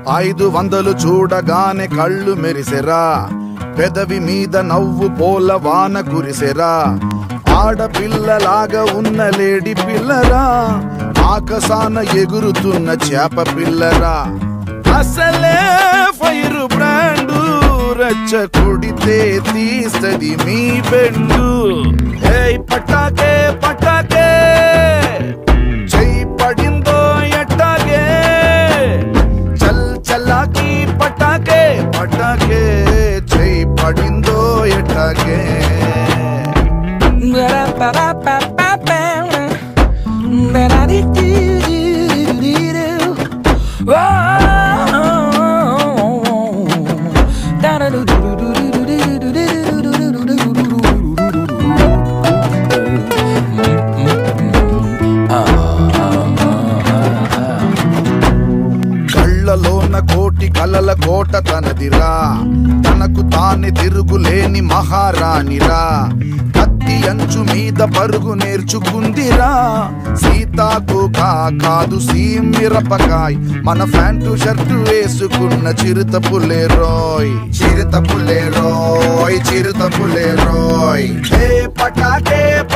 ఐదు వందలు చూడగానే కళ్ళు మెరిసెరా పెదవి మీద నవ్వు పోల వాన కురిసెరా ఆడపిల్లలాగా ఉన్న లేడి పిల్లరా ఆకసాన ఎగురుతున్న చేప పిల్లరా అసలే ఫైర్ బ్రాండు రచ్చ కొడితే తీస్తది మీ బెండు ఏయ్ పటాకే పటాకే చెయ్యి పడిందో ఎట్టాగే చల్ చల్లాకి పటాకే పటాకే చెయ్యి పడిందో ఎట్టాగే కళ్ళలోన కోటి కలల కోట తనదిరా తనకు తానే తిరుగులేని మహారాణిరా కత్తి అంచు మీద పరుగు నేర్చుకుందిరా సీతాకు కా కాదు సీం మిరపకాయ్ మన ఫ్యాంటు షర్టు వేసుకున్న చిరుత పులేరోయ్ చిరుత పులేరోయ్ చిరుత పులేరోయ్ ఏ పటాకే